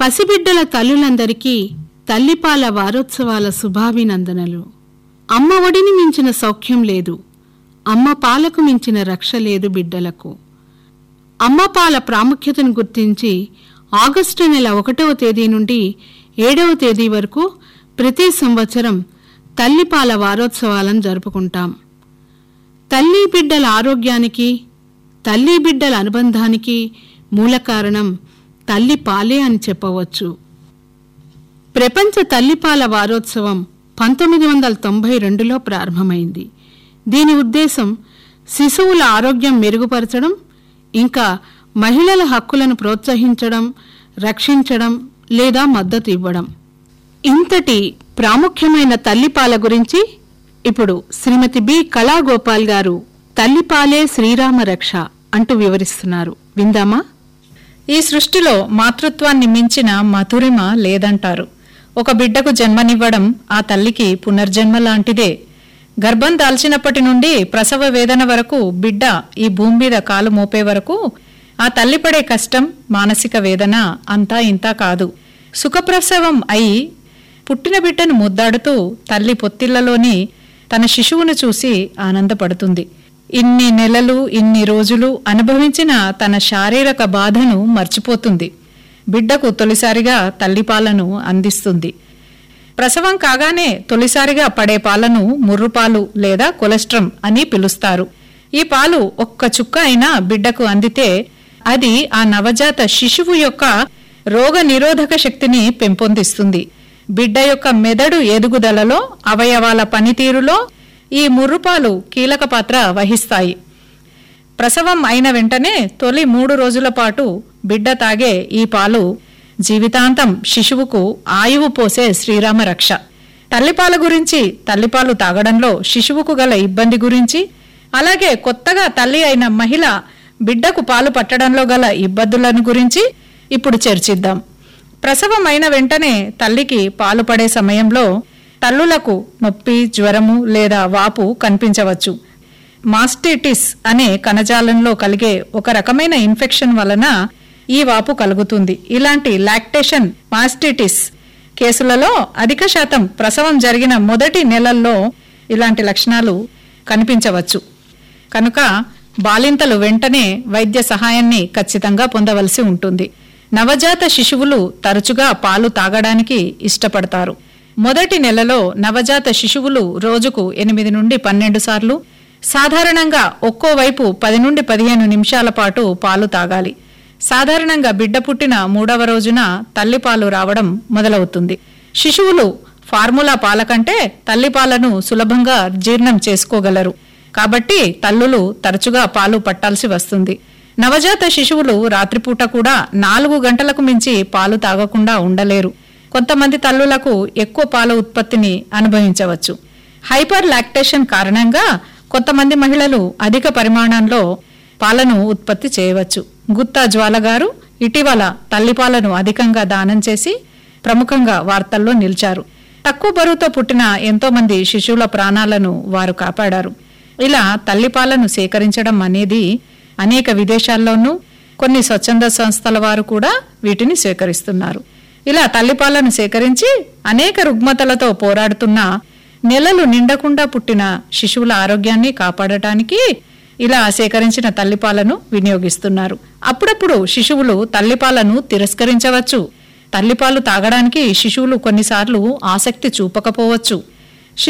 పసిబిడ్డల తల్లులందరికీ తల్లిపాల వారోత్సవాల శుభాభినందనలు అమ్మ ఒడిని మించిన సౌఖ్యం లేదు అమ్మ పాలకు మించిన రక్ష లేదు బిడ్డలకు అమ్మ పాల ప్రాముఖ్యతను గుర్తించి ఆగస్టు నెల ఒకటవ తేదీ నుండి ఏడవ తేదీ వరకు ప్రతి సంవత్సరం తల్లిపాల వారోత్సవాలను జరుపుకుంటాం తల్లి బిడ్డల ఆరోగ్యానికి తల్లి బిడ్డల అనుబంధానికి మూల కారణం తల్లి పాలే అని చెప్పవచ్చు ప్రపంచ తల్లిపాల వారోత్సవం పంతొమ్మిది వందల తొంభై రెండులో ప్రారంభమైంది దీని ఉద్దేశం శిశువుల ఆరోగ్యం మెరుగుపరచడం ఇంకా మహిళల హక్కులను ప్రోత్సహించడం రక్షించడం లేదా మద్దతు ఇవ్వడం ఇంతటి ప్రాముఖ్యమైన తల్లిపాల గురించి ఇప్పుడు శ్రీమతి బి కళాగోపాల్ గారు తల్లిపాలే శ్రీరామ రక్ష అంటూ వివరిస్తున్నారు విందామా ఈ సృష్టిలో మాతృత్వాన్ని మించిన మధురిమ లేదంటారు ఒక బిడ్డకు జన్మనివ్వడం ఆ తల్లికి పునర్జన్మ లాంటిదే గర్భం దాల్చినప్పటి నుండి ప్రసవ వేదన వరకు బిడ్డ ఈ భూమి మీద కాలు మోపే వరకు ఆ తల్లి పడే కష్టం మానసిక వేదన అంతా ఇంతా కాదు సుఖప్రసవం అయి పుట్టిన బిడ్డను ముద్దాడుతూ తల్లి పొత్తిళ్లలోని తన శిశువును చూసి ఆనందపడుతుంది ఇన్ని నెలలు ఇన్ని రోజులు అనుభవించిన తన శారీరక బాధను మర్చిపోతుంది బిడ్డకు తొలిసారిగా తల్లిపాలను అందిస్తుంది ప్రసవం కాగానే తొలిసారిగా పడే పాలను ముర్రుపాలు లేదా కొలెస్ట్రం అని పిలుస్తారు ఈ పాలు ఒక్క చుక్క అయినా బిడ్డకు అందితే అది ఆ నవజాత శిశువు యొక్క రోగ నిరోధక శక్తిని పెంపొందిస్తుంది బిడ్డ యొక్క మెదడు ఎదుగుదలలో అవయవాల పనితీరులో ఈ ముర్రుపాలు కీలక పాత్ర వహిస్తాయి ప్రసవం అయిన వెంటనే తొలి మూడు రోజుల పాటు బిడ్డ తాగే ఈ పాలు జీవితాంతం శిశువుకు ఆయువు పోసే శ్రీరామ రక్ష తల్లిపాల గురించి తల్లిపాలు తాగడంలో శిశువుకు గల ఇబ్బంది గురించి అలాగే కొత్తగా తల్లి అయిన మహిళ బిడ్డకు పాలు పట్టడంలో గల ఇబ్బందులను గురించి ఇప్పుడు చర్చిద్దాం ప్రసవం అయిన వెంటనే తల్లికి పాలు పడే సమయంలో తల్లులకు నొప్పి జ్వరము లేదా వాపు కనిపించవచ్చు మాస్టిటిస్ అనే కణజాలంలో కలిగే ఒక రకమైన ఇన్ఫెక్షన్ వలన ఈ వాపు కలుగుతుంది ఇలాంటి లాక్టేషన్ మాస్టిటిస్ కేసులలో అధిక శాతం ప్రసవం జరిగిన మొదటి నెలల్లో ఇలాంటి లక్షణాలు కనిపించవచ్చు కనుక బాలింతలు వెంటనే వైద్య సహాయాన్ని ఖచ్చితంగా పొందవలసి ఉంటుంది నవజాత శిశువులు తరచుగా పాలు తాగడానికి ఇష్టపడతారు మొదటి నెలలో నవజాత శిశువులు రోజుకు ఎనిమిది నుండి పన్నెండు సార్లు సాధారణంగా ఒక్కో వైపు పది నుండి పదిహేను నిమిషాల పాటు పాలు తాగాలి సాధారణంగా బిడ్డ పుట్టిన మూడవ రోజున తల్లిపాలు రావడం మొదలవుతుంది శిశువులు ఫార్ములా పాల కంటే తల్లిపాలను సులభంగా జీర్ణం చేసుకోగలరు కాబట్టి తల్లులు తరచుగా పాలు పట్టాల్సి వస్తుంది నవజాత శిశువులు రాత్రిపూట కూడా నాలుగు గంటలకు మించి పాలు తాగకుండా ఉండలేరు కొంతమంది తల్లులకు ఎక్కువ పాల ఉత్పత్తిని అనుభవించవచ్చు హైపర్ లాక్టేషన్ కారణంగా కొంతమంది మహిళలు అధిక పరిమాణంలో పాలను ఉత్పత్తి చేయవచ్చు గుత్తా జ్వాల గారు ఇటీవల తల్లిపాలను అధికంగా దానం చేసి ప్రముఖంగా వార్తల్లో నిలిచారు తక్కువ బరువుతో పుట్టిన ఎంతో మంది శిశువుల ప్రాణాలను వారు కాపాడారు ఇలా తల్లిపాలను సేకరించడం అనేది అనేక విదేశాల్లోనూ కొన్ని స్వచ్ఛంద సంస్థల వారు కూడా వీటిని స్వీకరిస్తున్నారు ఇలా తల్లిపాలను సేకరించి అనేక రుగ్మతలతో పోరాడుతున్న నెలలు నిండకుండా పుట్టిన శిశువుల ఆరోగ్యాన్ని కాపాడటానికి ఇలా సేకరించిన తల్లిపాలను వినియోగిస్తున్నారు అప్పుడప్పుడు శిశువులు తల్లిపాలను తిరస్కరించవచ్చు తల్లిపాలు తాగడానికి శిశువులు కొన్నిసార్లు ఆసక్తి చూపకపోవచ్చు